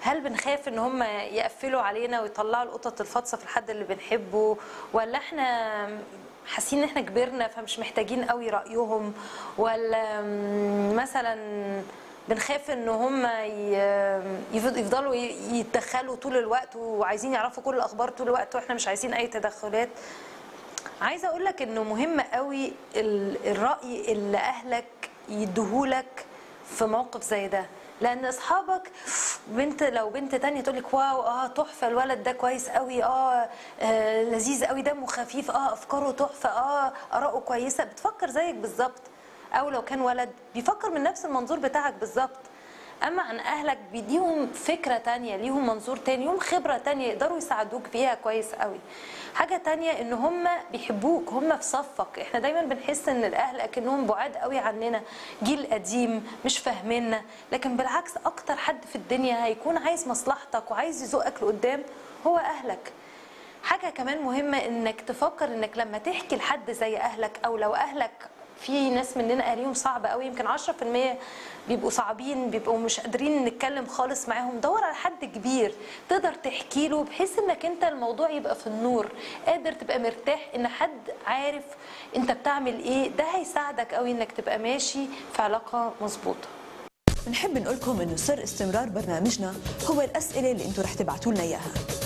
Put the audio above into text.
هل بنخاف ان هم يقفلوا علينا ويطلعوا القطط الفاطسه في الحد اللي بنحبه ولا احنا حاسين ان احنا كبرنا فمش محتاجين قوي رايهم ولا مثلا بنخاف ان هم يفضلوا يتدخلوا طول الوقت وعايزين يعرفوا كل الاخبار طول الوقت واحنا مش عايزين اي تدخلات عايزه اقول لك انه مهم قوي الراي اللي اهلك يديهولك في موقف زي ده لان اصحابك بنت لو بنت تانية تقول لك واو اه تحفه الولد ده كويس قوي اه, آه لذيذ قوي دمه خفيف اه افكاره تحفه اه اراءه كويسه بتفكر زيك بالظبط او لو كان ولد بيفكر من نفس المنظور بتاعك بالظبط اما عن اهلك بيديهم فكره تانية ليهم منظور تاني ليهم خبره تانية يقدروا يساعدوك فيها كويس قوي حاجه تانية ان هم بيحبوك هم في صفك احنا دايما بنحس ان الاهل اكنهم بعاد قوي عننا جيل قديم مش فاهميننا لكن بالعكس اكتر حد في الدنيا هيكون عايز مصلحتك وعايز يزقك لقدام هو اهلك حاجه كمان مهمه انك تفكر انك لما تحكي لحد زي اهلك او لو اهلك في ناس مننا اهاليهم صعب قوي يمكن 10% بيبقوا صعبين بيبقوا مش قادرين نتكلم خالص معاهم دور على حد كبير تقدر تحكي له بحيث انك انت الموضوع يبقى في النور قادر تبقى مرتاح ان حد عارف انت بتعمل ايه ده هيساعدك قوي انك تبقى ماشي في علاقه مظبوطه بنحب نقول لكم انه سر استمرار برنامجنا هو الاسئله اللي انتم رح تبعتوا لنا اياها